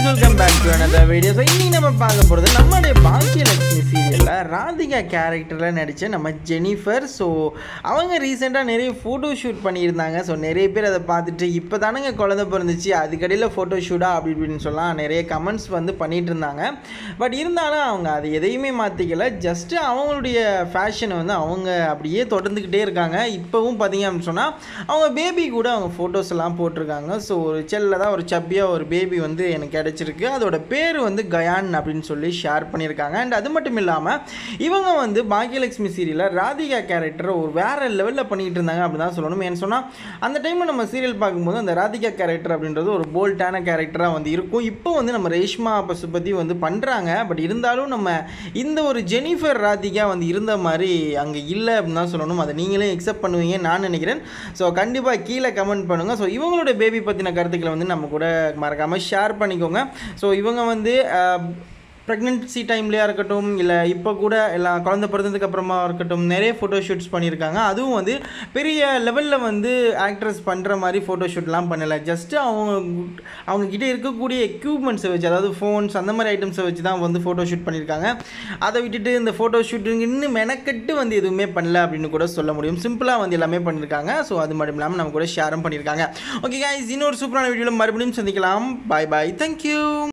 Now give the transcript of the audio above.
welcome back to another video so இன்னைக்கு நம்ம பார்க்க போகிறது நம்மளுடைய பாக்கியலட்சுமி சீரியலில் ராதிகா கேரக்டரில் நடித்த நம்ம ஜெனிஃபர் ஸோ அவங்க ரீசெண்டாக நிறைய ஃபோட்டோ ஷூட் பண்ணியிருந்தாங்க ஸோ நிறைய பேர் அதை பார்த்துட்டு இப்போ தானங்க குழந்தை பிறந்துச்சு அதுக்கடையில் ஃபோட்டோ ஷூட்டா அப்படி இப்படின்னு சொல்லலாம் நிறைய கமெண்ட்ஸ் வந்து பண்ணிட்டு இருந்தாங்க பட் இருந்தாலும் அவங்க அது எதையுமே மாற்றிக்கல ஜஸ்ட்டு அவங்களுடைய ஃபேஷனை வந்து அவங்க அப்படியே தொடர்ந்துக்கிட்டே இருக்காங்க இப்போவும் பார்த்தீங்க அப்படின்னு சொன்னால் அவங்க பேபி கூட அவங்க ஃபோட்டோஸ் எல்லாம் போட்டிருக்காங்க ஸோ ஒரு செல்ல ஒரு சப்பியாக ஒரு பேபி வந்து எனக்கு கிடச்சிருக்கு அதோட பேர் வந்து கயான் அப்படின்னு சொல்லி ஷேர் பண்ணியிருக்காங்க அண்ட் அது மட்டும் இல்லாமல் இவங்க வந்து பாக்கியலட்சுமி சீரியலில் ராதிகா கேரக்டரை ஒரு வேறு லெவலில் பண்ணிக்கிட்டு இருந்தாங்க அப்படி தான் சொல்லணும் ஏன்னு சொன்னால் அந்த டைமில் நம்ம சீரியல் பார்க்கும்போது அந்த ராதிகா கேரக்டர் அப்படின்றது ஒரு போல்டான கேரக்டராக வந்து இருக்கும் இப்போ வந்து நம்ம ரேஷ்மா பசுபதி வந்து பண்ணுறாங்க பட் இருந்தாலும் நம்ம இந்த ஒரு ஜெனிஃபர் ராதிகா வந்து இருந்த மாதிரி அங்கே இல்லை அப்படின்னு தான் சொல்லணும் அதை நீங்களே எக்ஸெப்ட் பண்ணுவீங்கன்னு நான் நினைக்கிறேன் ஸோ கண்டிப்பாக கீழே கமெண்ட் பண்ணுங்கள் ஸோ இவங்களோட பேபி பற்றின கருத்துக்களை வந்து நம்ம கூட மறக்காமல் ஷேர் பண்ணிக்கோங்க ஸோ இவங்க வந்து ப்ரெக்னென்சி டைம்லேயா இருக்கட்டும் இல்லை இப்போ கூட எல்லாம் குழந்தை பிறந்ததுக்கு அப்புறமா இருக்கட்டும் நிறைய ஃபோட்டோ ஷூட்ஸ் பண்ணியிருக்காங்க அதுவும் வந்து பெரிய லெவலில் வந்து ஆக்ட்ரஸ் பண்ணுற மாதிரி ஃபோட்டோ ஷூட்லாம் பண்ணலை ஜஸ்ட்டு அவங்க அவங்க கிட்ட இருக்கக்கூடிய எக்யூப்மெண்ட்ஸை வச்சு அதாவது ஃபோன்ஸ் அந்த மாதிரி ஐட்டம்ஸை வச்சு தான் வந்து ஃபோட்டோ ஷூட் பண்ணியிருக்காங்க அதை விட்டுட்டு இந்த ஃபோட்டோ ஷூட்டிங் இன்னும் மெனக்கெட்டு வந்து எதுவுமே பண்ணல அப்படின்னு கூட சொல்ல முடியும் சிம்பிளாக வந்து எல்லாமே பண்ணியிருக்காங்க ஸோ அது மட்டும் இல்லாமல் நம்ம கூட ஷேரும் பண்ணியிருக்காங்க ஓகே guys இன்னொரு சூப்பரான வீடியோவில் மறுபடியும் சந்திக்கலாம் பாய் பாய் தேங்க்யூ